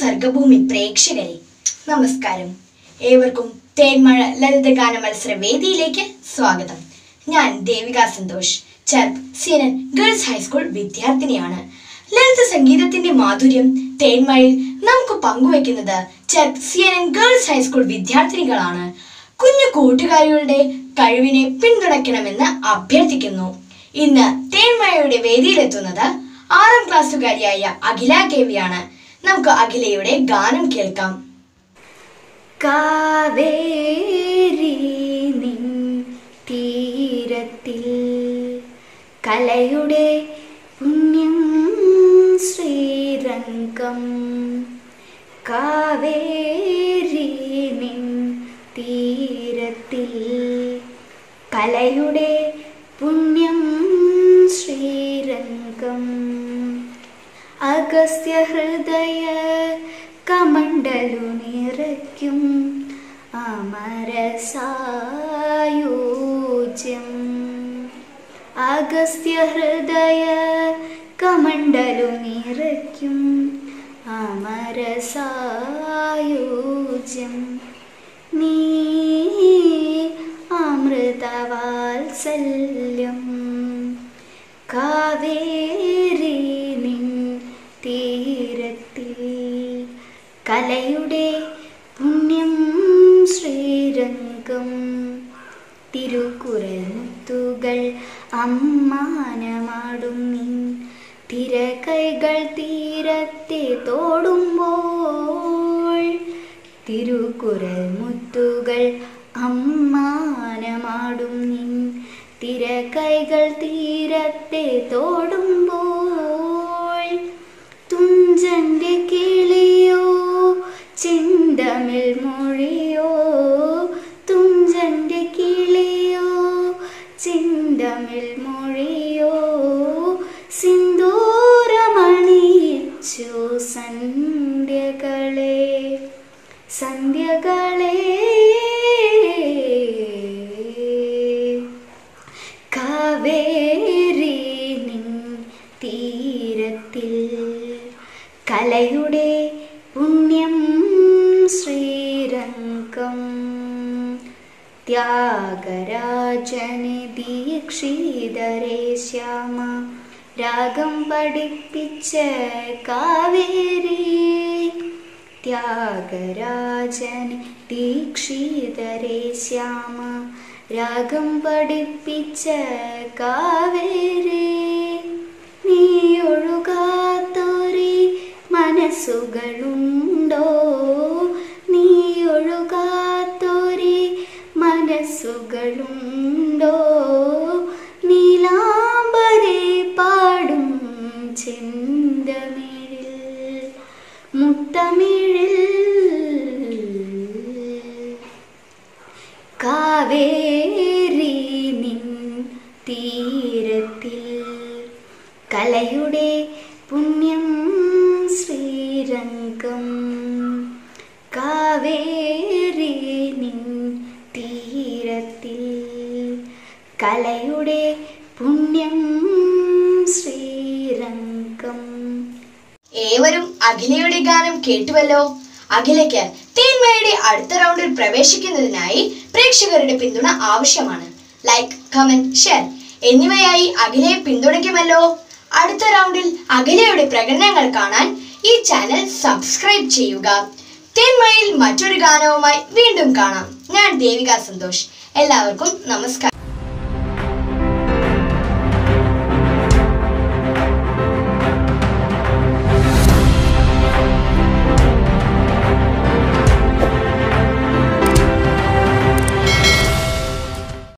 സർഗഭൂമി പ്രേക്ഷകരെ നമസ്കാരം ഏവർക്കും തേന്മഴ ലളിതഗാന മത്സര വേദിയിലേക്ക് സ്വാഗതം ഞാൻ ദേവിക സന്തോഷ് ചെർപ്പ് സീനൻ ഗേൾസ് ഹൈസ്കൂൾ വിദ്യാർത്ഥിനിയാണ് ലളിത സംഗീതത്തിന്റെ മാധുര്യം തേന്മഴയിൽ നമുക്ക് പങ്കുവെക്കുന്നത് ചെർപ്പ് സിയനൻ ഗേൾസ് ഹൈസ്കൂൾ വിദ്യാർത്ഥിനികളാണ് കുഞ്ഞു കൂട്ടുകാരികളുടെ കഴിവിനെ പിന്തുണയ്ക്കണമെന്ന് അഭ്യർത്ഥിക്കുന്നു ഇന്ന് തേന്മഴയുടെ വേദിയിലെത്തുന്നത് ആറാം ക്ലാസ്സുകാരിയായ അഖില കേവിയാണ് നമുക്ക് അഖിലയുടെ ഗാനം കേൾക്കാം കാവേരി നിൻ തീരത്തിൽ കലയുടെ പുണ്യം ശ്രീരംഗം കാവേരി നിൻ തീരത്തിൽ കലയുടെ പുണ്യം ശ്രീരംഗം അഗസ്ത്യ ഹൃദയ കമണ്ടലു നിറയ്ക്കും അമരസായോജ്യം അഗസ്ത്യ ഹൃദയ കമണ്ടലു നിറയ്ക്കും അമരസായോജ്യം നീ അമൃതവാത്സല്യം കാവേരി നിൻ തീരത്തിൽ കലയുടെ പുണ്യം ശ്രീരംഗം തിരുക്കുറൽ മുത്തുകൾ അമ്മാനമാടും നിൻ തിരകൈകൾ തീരത്തെ തോടുമ്പോൾ തിരുക്കുറൽ മുത്തുകൾ അമ്മാനമാടും നിൻ തിരകൈകൾ തീരത്തെ തോടുമ്പോൾ തുഞ്ചന്റെ കിളിയോ ചെന്തമിൽ മൊഴിയോ തുഞ്ചന്റെ കിളിയോ ചെന്തമിൽ മൊഴിയോ സിന്ദൂരമണിയിച്ചു സന്ധ്യകളെ സന്ധ്യകളെ കാവേരി നിൻ തീരത്തിൽ കലയുടെ പുണ്യം ശ്രീരംഗം ത്യാഗരാജന് ദീക്ഷിതരേ ശ്യാമ രാഗം പഠിപ്പിച്ച കാവേരി ത്യാഗരാജന് ദീക്ഷിതരേ ശ്യാമ രാഗം പഠിപ്പിച്ച കാവേരി നീ ഒഴുകാത്തൊരി മനസ്സുകളുണ്ടോ നീ ഒഴുകാത്തൊരി മനസ്സുകളുണ്ടോ നീലാംബരെ പാടും ചെന്തമിഴിൽ മുത്തമിഴിൽ കാവേരി നിൻ തീരത്തിൽ കലയുടെ പുണ്യം ശ്രീരംഗം കാവേരി നിൻ തീരത്തിൽ കലയുടെ പുണ്യം ശ്രീരംഗം ഏവരും അഖിലയുടെ ഗാനം കേട്ടുവല്ലോ അഖിലയ്ക്ക് തേന്മയുടെ അടുത്ത റൗണ്ടിൽ പ്രവേശിക്കുന്നതിനായി പ്രേക്ഷകരുടെ പിന്തുണ ആവശ്യമാണ് ലൈക്ക് കമന്റ് ഷെയർ എന്നിവയായി അഖിലയെ പിന്തുണയ്ക്കുമല്ലോ അടുത്ത റൗണ്ടിൽ അഖിലയുടെ പ്രകടനങ്ങൾ കാണാൻ ഈ ചാനൽ സബ്സ്ക്രൈബ് ചെയ്യുക തേന്മയിൽ മറ്റൊരു ഗാനവുമായി വീണ്ടും കാണാം ഞാൻ ദേവിക സന്തോഷ് എല്ലാവർക്കും നമസ്കാരം